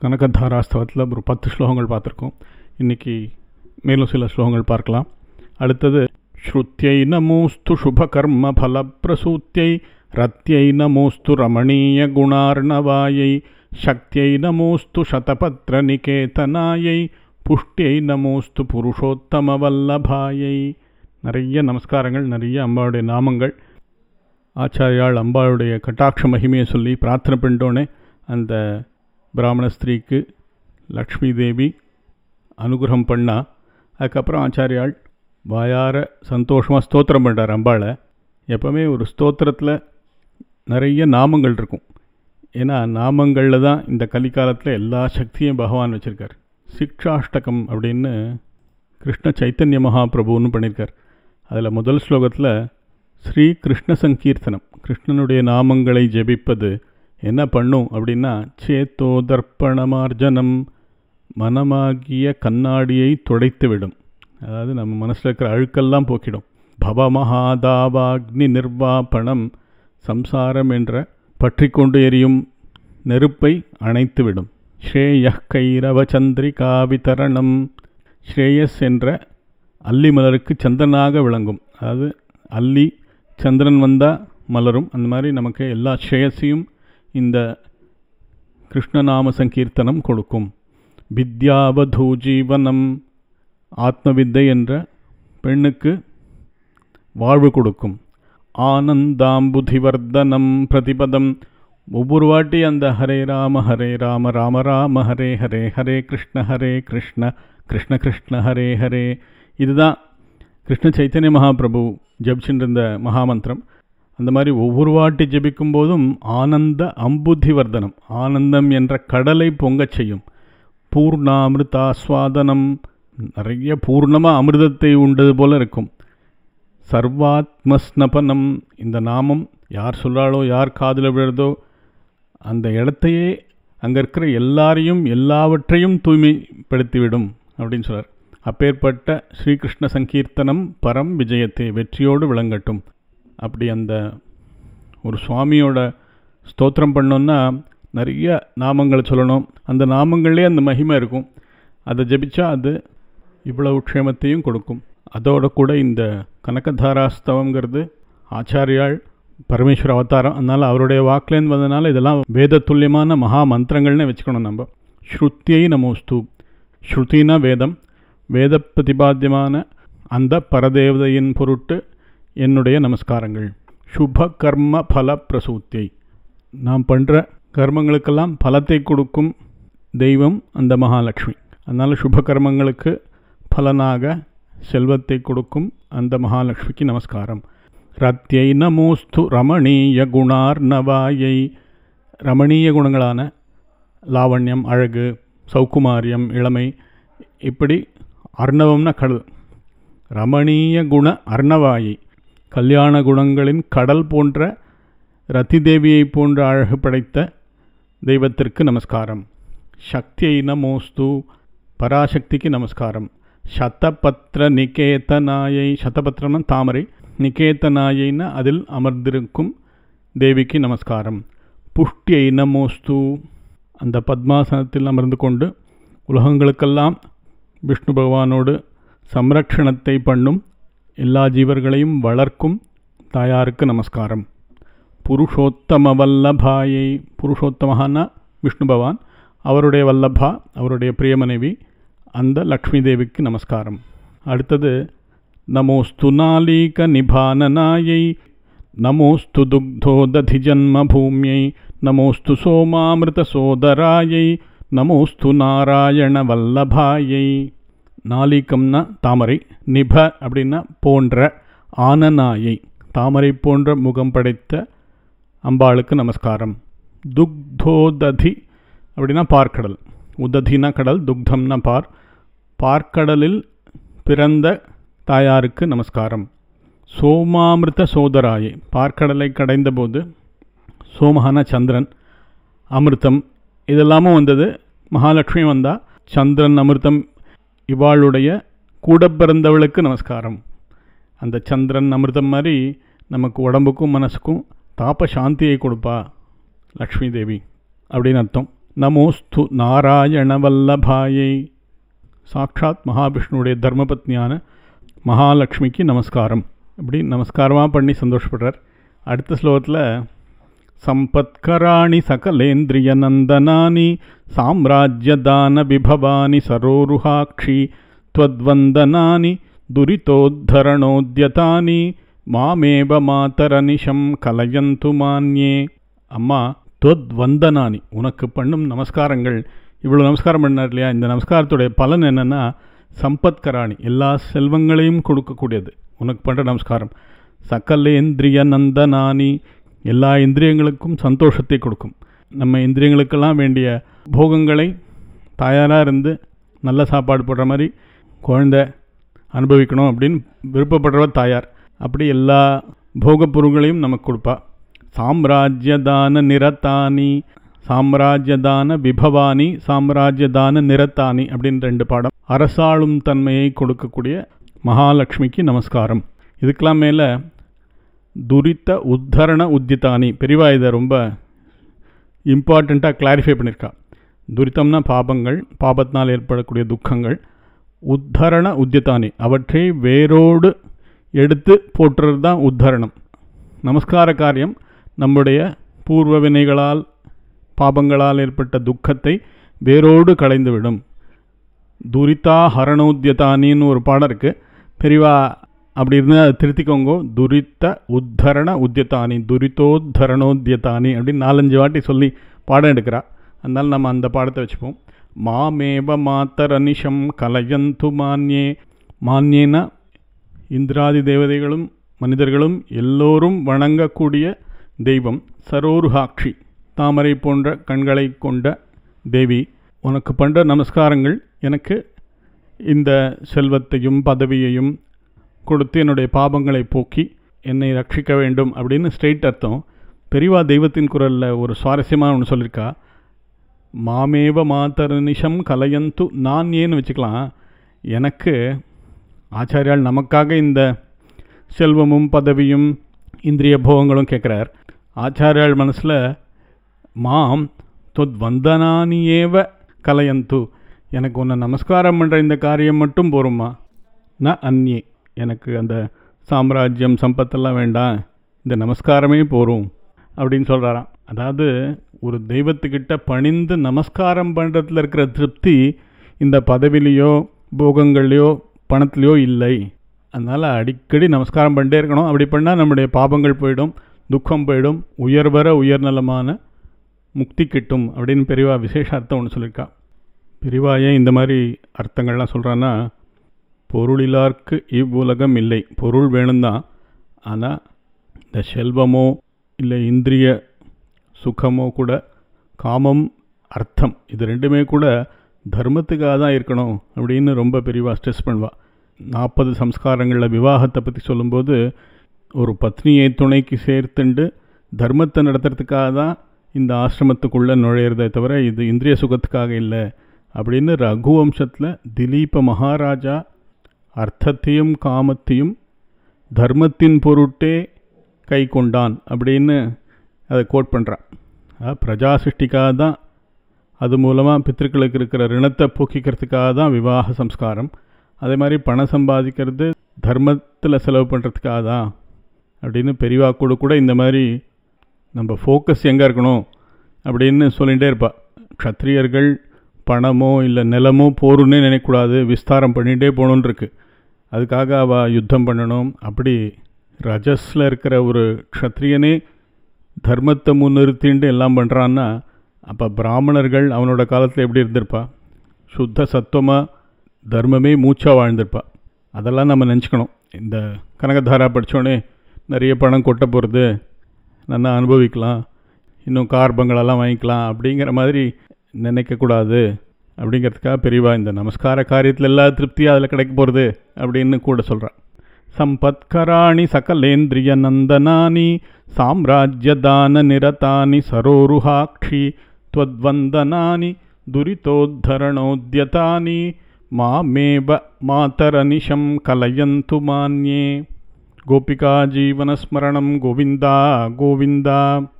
கனகதாராஸ்தவத்தில் ஒரு பத்து ஸ்லோகங்கள் பார்த்துருக்கோம் இன்றைக்கி மேலும் சில ஸ்லோகங்கள் பார்க்கலாம் அடுத்தது ஸ்ருத்யை நமோஸ்து சுபகர்ம ஃபலப்பிரசூத்தியை ரத்யை நமோஸ்து ரமணீய குணார்ணவாயை சக்தியை நமோஸ்து சதபத்ர நிகேதனாயை புஷ்டியை நமோஸ்து புருஷோத்தம வல்லபாயை நிறைய நமஸ்காரங்கள் நிறைய அம்பாவுடைய நாமங்கள் ஆச்சாரியால் அம்பாளுடைய கட்டாட்ச மகிமையை சொல்லி பிரார்த்தனை பண்ணிட்டோன்னே அந்த பிராமண ஸ்திரீக்கு லக்ஷ்மி தேவி அனுகிரகம் பண்ணா அதுக்கப்புறம் ஆச்சாரியால் வாயார சந்தோஷமாக ஸ்தோத்திரம் பண்ணுறார் அம்பாளை எப்போவுமே ஒரு ஸ்தோத்திரத்தில் நிறைய நாமங்கள் இருக்கும் ஏன்னா நாமங்களில் தான் இந்த கலிக்காலத்தில் எல்லா சக்தியும் பகவான் வச்சுருக்கார் சிக்ஷாஷ்டகம் அப்படின்னு கிருஷ்ண சைத்தன்ய மகாபிரபுன்னு பண்ணியிருக்கார் அதில் முதல் ஸ்லோகத்தில் ஸ்ரீ கிருஷ்ண சங்கீர்த்தனம் கிருஷ்ணனுடைய நாமங்களை ஜெபிப்பது என்ன பண்ணும் அப்படின்னா சேத்தோ தர்ப்பணமார்ஜனம் மனமாகிய கண்ணாடியை துடைத்துவிடும் அதாவது நம்ம மனசில் இருக்கிற அழுக்கெல்லாம் போக்கிடும் பவமகாதாவாக்னி நிர்வாபணம் சம்சாரம் என்ற பற்றி கொண்டு எரியும் நெருப்பை அணைத்துவிடும் ஸ்ரேய கைரவ சந்திரிகா விதரணம் ஸ்ரேயஸ் என்ற அல்லி மலருக்கு சந்திரனாக விளங்கும் அதாவது அல்லி சந்திரன் வந்தால் மலரும் அந்த மாதிரி நமக்கு எல்லா ஸ்ரேயஸையும் இந்த கிருஷ்ணநாம சங்கீர்த்தனம் கொடுக்கும் வித்யாவதூ ஜீவனம் ஆத்மவித்தை என்ற பெண்ணுக்கு வாழ்வு கொடுக்கும் ஆனந்தாம்புதிவர்தனம் பிரதிபதம் ஒவ்வொரு வாட்டி அந்த ஹரே ராம ஹரே ராம ராம ராம ஹரே ஹரே ஹரே கிருஷ்ண ஹரே கிருஷ்ண கிருஷ்ண கிருஷ்ண ஹரே ஹரே இதுதான் கிருஷ்ண சைத்தன்ய மகாபிரபு ஜபிச்சுட்டு இருந்த மகாமந்திரம் அந்த மாதிரி ஒவ்வொரு வாட்டி ஜபிக்கும் போதும் ஆனந்த அம்புதிவர்தனம் ஆனந்தம் என்ற கடலை பொங்கச் செய்யும் பூர்ணாமிருதாஸ்வாதனம் நிறைய பூர்ணமாக அமிர்தத்தை உண்டது போல இருக்கும் சர்வாத்மஸ்னபனம் இந்த நாமம் யார் சொல்கிறாளோ யார் காதில் விழுறதோ அந்த இடத்தையே அங்கே இருக்கிற எல்லாரையும் எல்லாவற்றையும் தூய்மைப்படுத்திவிடும் அப்படின்னு சொல்கிறார் அப்பேற்பட்ட ஸ்ரீகிருஷ்ண சங்கீர்த்தனம் பரம் விஜயத்தை வெற்றியோடு விளங்கட்டும் அப்படி அந்த ஒரு சுவாமியோட ஸ்தோத்திரம் பண்ணோன்னா நிறைய நாமங்களை சொல்லணும் அந்த நாமங்களே அந்த மகிமை இருக்கும் அதை ஜபிச்சா அது இவ்வளவு க்ஷேமத்தையும் கொடுக்கும் அதோட கூட இந்த கனகதாராஸ்தவங்கிறது ஆச்சாரியாள் பரமேஸ்வர அவதாரம் அதனால் அவருடைய வாக்குலேருந்து வந்ததுனால இதெல்லாம் வேத துல்லியமான மகா மந்திரங்கள்னு வச்சுக்கணும் நம்ம ஸ்ருத்தியை நமோஸ்து ஸ்ருதினா வேதம் வேத பிரதிபாத்தியமான அந்த பரதேவதையின் பொருட்டு என்னுடைய நமஸ்காரங்கள் சுப கர்ம பல பிரசூத்தியை நாம் பண்ணுற கர்மங்களுக்கெல்லாம் பலத்தை கொடுக்கும் தெய்வம் அந்த மகாலட்சுமி அதனால் சுப கர்மங்களுக்கு பலனாக செல்வத்தை கொடுக்கும் அந்த மகாலட்சுமிக்கு நமஸ்காரம் ரத்யை நமோஸ்து ரமணீய குணார்ணவாயை ரமணீய குணங்களான லாவண்யம் அழகு சௌக்குமாரியம் இளமை இப்படி அர்ணவம்னா கடல் ரமணீய குண அர்ணவாயை கல்யாண குணங்களின் கடல் போன்ற ரத்தி தேவியை போன்ற அழகு படைத்த தெய்வத்திற்கு நமஸ்காரம் சக்தியை நமோஸ்து பராசக்திக்கு நமஸ்காரம் சதபத்ர நிகேதனாயை சதபத்திரம்னா தாமரை நிகேதனாயைன்னா அதில் அமர்ந்திருக்கும் தேவிக்கு நமஸ்காரம் புஷ்டியை நமோஸ்து அந்த பத்மாசனத்தில் அமர்ந்து கொண்டு உலகங்களுக்கெல்லாம் விஷ்ணு பகவானோடு சம்ரக்ஷணத்தை பண்ணும் எல்லா ஜீவர்களையும் வளர்க்கும் தாயாருக்கு நமஸ்காரம் புருஷோத்தம வல்லபாயை புருஷோத்தமஹான்னா விஷ்ணு பகவான் அவருடைய வல்லபா அவருடைய பிரிய மனைவி அந்த லக்ஷ்மி தேவிக்கு நமஸ்காரம் அடுத்தது நமோஸ்து நாளீக நிபானனாயை நமோஸ்து துக்தோததி ஜன்ம பூமியை நமோஸ்து சோமாமிருத சோதராயை நமோஸ்து நாராயண வல்லபாயை நாளிகம்னா தாமரை நிப அப்படின்னா போன்ற ஆனநாயை தாமரை போன்ற முகம் படைத்த அம்பாளுக்கு நமஸ்காரம் துக்தோததி அப்படின்னா பார்க்கடல் உததினா கடல் துக்தம்னா பார் பார்க்கடலில் பிறந்த தாயாருக்கு நமஸ்காரம் சோமாமிருத சோதராயை பார்க்கடலை கடைந்தபோது சோமஹான சந்திரன் அமிர்தம் இதெல்லாமும் வந்தது மகாலட்சுமி வந்தால் சந்திரன் அமிர்தம் இவாளுடைய கூட பிறந்தவளுக்கு நமஸ்காரம் அந்த சந்திரன் அமிர்தம் மாதிரி நமக்கு உடம்புக்கும் மனசுக்கும் தாப சாந்தியை கொடுப்பா லக்ஷ்மி தேவி அப்படின்னு அர்த்தம் நமோஸ்து நாராயணவல்லபாயை சாக்ஷாத் மகாவிஷ்ணுவுடைய தர்மபத்னியான மகாலட்சுமிக்கு நமஸ்காரம் இப்படி நமஸ்காரமாக பண்ணி சந்தோஷப்படுறார் அடுத்த ஸ்லோகத்தில் சம்பத்கராணி சகலேந்திரிய நந்தனானி சாம்ராஜ்யதான விபவானி சரோருஹாட்சி त्वद्वन्दनानि துரிதோத்தரணோத்யதானி மாமேவ மாதரனிஷம் கலயந்து மான்யே அம்மா துவந்தனானி உனக்கு பண்ணும் நமஸ்காரங்கள் இவ்வளோ நமஸ்காரம் பண்ணார் இல்லையா இந்த நமஸ்காரத்துடைய பலன் என்னென்னா சம்பத்கராணி எல்லா செல்வங்களையும் கொடுக்கக்கூடியது உனக்கு பண்ணுற நமஸ்காரம் சகலேந்திரிய நந்தனானி எல்லா இந்திரியங்களுக்கும் சந்தோஷத்தை கொடுக்கும் நம்ம இந்திரியங்களுக்கெல்லாம் வேண்டிய போகங்களை தாயாராக இருந்து நல்ல சாப்பாடு போடுற மாதிரி குழந்த அனுபவிக்கணும் அப்படின்னு விருப்பப்படுறவர் தாயார் அப்படி எல்லா போகப் பொருள்களையும் நமக்கு கொடுப்பா சாம்ராஜ்யதான நிரத்தானி சாம்ராஜ்யதான விபவானி சாம்ராஜ்யதான நிரத்தானி அப்படின்னு ரெண்டு பாடம் அரசாளும் தன்மையை கொடுக்கக்கூடிய மகாலட்சுமிக்கு நமஸ்காரம் இதுக்கெல்லாம் மேலே துரித்த உத்தரண உத்தித்தானி பெரிவா இதை ரொம்ப இம்பார்ட்டண்ட்டாக கிளாரிஃபை பண்ணியிருக்கா துரித்தம்னா பாபங்கள் பாபத்தினால் ஏற்படக்கூடிய துக்கங்கள் உத்தரண உத்தியத்தானி அவற்றை வேரோடு எடுத்து போற்றுறது தான் உத்தரணம் நமஸ்கார காரியம் நம்முடைய பூர்வ வினைகளால் பாபங்களால் ஏற்பட்ட துக்கத்தை வேரோடு களைந்துவிடும் துரிதா ஹரணோத்தியதானின்னு ஒரு பாடம் இருக்குது பெரிவா அப்படி இருந்தால் அதை திருத்திக்கோங்கோ துரித்த உத்தரண உத்தியத்தானி துரிதோத்தரணோத்தியத்தானி அப்படின்னு நாலஞ்சு வாட்டி சொல்லி பாடம் எடுக்கிறா அதனால் நம்ம அந்த பாடத்தை வச்சுப்போம் மாமேவ மாத்தரனிஷம் கலயந்து மான்யே மான்யேனா இந்திராதி தேவதைகளும் மனிதர்களும் எல்லோரும் வணங்கக்கூடிய தெய்வம் சரோருஹாட்சி தாமரை போன்ற கண்களை கொண்ட தேவி உனக்கு பண்ணுற நமஸ்காரங்கள் எனக்கு இந்த செல்வத்தையும் பதவியையும் கொடுத்து என்னுடைய பாபங்களை போக்கி என்னை ரட்சிக்க வேண்டும் அப்படின்னு ஸ்ட்ரெயிட் அர்த்தம் பெரிவா தெய்வத்தின் குரலில் ஒரு சுவாரஸ்யமாக ஒன்று சொல்லியிருக்கா மாமேவ மாதரனிஷம் கலையந்து நான் ஏன்னு வச்சுக்கலாம் எனக்கு ஆச்சாரியால் நமக்காக இந்த செல்வமும் பதவியும் இந்திரிய போகங்களும் கேட்குறார் ஆச்சாரியால் மனசில் மாம் தொத் வந்தனானியேவ கலையந்து எனக்கு உன்னை நமஸ்காரம் பண்ணுற இந்த காரியம் மட்டும் போருமா ந அந்நே எனக்கு அந்த சாம்ராஜ்யம் சம்பத்தெல்லாம் வேண்டாம் இந்த நமஸ்காரமே போரும் அப்படின்னு சொல்கிறாராம் அதாவது ஒரு தெய்வத்துக்கிட்ட பணிந்து நமஸ்காரம் பண்ணுறதுல இருக்கிற திருப்தி இந்த பதவிலேயோ போகங்கள்லையோ பணத்துலேயோ இல்லை அதனால் அடிக்கடி நமஸ்காரம் பண்ணிட்டே இருக்கணும் அப்படி பண்ணால் நம்முடைய பாபங்கள் போயிடும் துக்கம் போயிடும் உயர்வர உயர்நலமான முக்தி கிட்டும் அப்படின்னு பெரியவா விசேஷ அர்த்தம் ஒன்று சொல்லியிருக்கா பெரியவா ஏன் இந்த மாதிரி அர்த்தங்கள்லாம் சொல்கிறான்னா பொருளிலார்க்கு இவ்வுலகம் இல்லை பொருள் வேணும்தான் ஆனால் இந்த செல்வமோ இல்லை இந்திரிய சுகமோ கூட காமம் அர்த்தம் இது ரெண்டுமே கூட தர்மத்துக்காக தான் இருக்கணும் அப்படின்னு ரொம்ப பெரியவா ஸ்ட்ரெஸ் பண்ணுவாள் நாற்பது சம்ஸ்காரங்களில் விவாகத்தை பற்றி சொல்லும்போது ஒரு பத்னியை துணைக்கு சேர்த்துண்டு தர்மத்தை நடத்துறதுக்காக தான் இந்த ஆசிரமத்துக்குள்ளே நுழையிறதே தவிர இது இந்திரிய சுகத்துக்காக இல்லை அப்படின்னு ரகுவம்சத்தில் திலீப மகாராஜா அர்த்தத்தையும் காமத்தையும் தர்மத்தின் பொருட்டே கை கொண்டான் அப்படின்னு அதை கோட் பண்ணுறான் பிரஜா சிருஷ்டிக்காக தான் அது மூலமாக பித்திருக்களுக்கு இருக்கிற ரிணத்தை போக்கிக்கிறதுக்காக தான் விவாக சம்ஸ்காரம் அதே மாதிரி பணம் சம்பாதிக்கிறது தர்மத்தில் செலவு பண்ணுறதுக்காக தான் அப்படின்னு பெரியவா கூட கூட இந்த மாதிரி நம்ம ஃபோக்கஸ் எங்கே இருக்கணும் அப்படின்னு சொல்லிகிட்டே இருப்பாள் க்ஷத்ரியர்கள் பணமோ இல்லை நிலமோ போருன்னே நினைக்கக்கூடாது விஸ்தாரம் பண்ணிகிட்டே போகணுன்னு இருக்கு அதுக்காக அவள் யுத்தம் பண்ணணும் அப்படி ரஜஸில் இருக்கிற ஒரு க்ஷத்ரியனே தர்மத்தை முன்னிறுத்தின்ட்டு எல்லாம் பண்ணுறான்னா அப்போ பிராமணர்கள் அவனோட காலத்தில் எப்படி இருந்திருப்பா சுத்த சத்துவமாக தர்மமே மூச்சாக வாழ்ந்திருப்பா அதெல்லாம் நம்ம நினச்சிக்கணும் இந்த கனகதாரா படித்தோடனே நிறைய பணம் கொட்ட போகிறது நல்லா அனுபவிக்கலாம் இன்னும் கார் பங்களெல்லாம் வாங்கிக்கலாம் அப்படிங்கிற மாதிரி நினைக்கக்கூடாது அப்படிங்கிறதுக்காக பெரியவா இந்த நமஸ்கார காரியத்தில் எல்லா திருப்தியும் அதில் கிடைக்க போகிறது அப்படின்னு கூட சொல்கிறான் சம்பத்கராணி சகலேந்திரிய நந்தனானி சாம்ராஜ்யதான நிரதானி சரோருஹாட்சி त्वद्वन्दनानि दुरितोद्धरणोद्यतानि मामेव मातरनिशं कलयन्तु मान्ये गोपिकाजीवनस्मरणं गोविन्दा गोविन्दा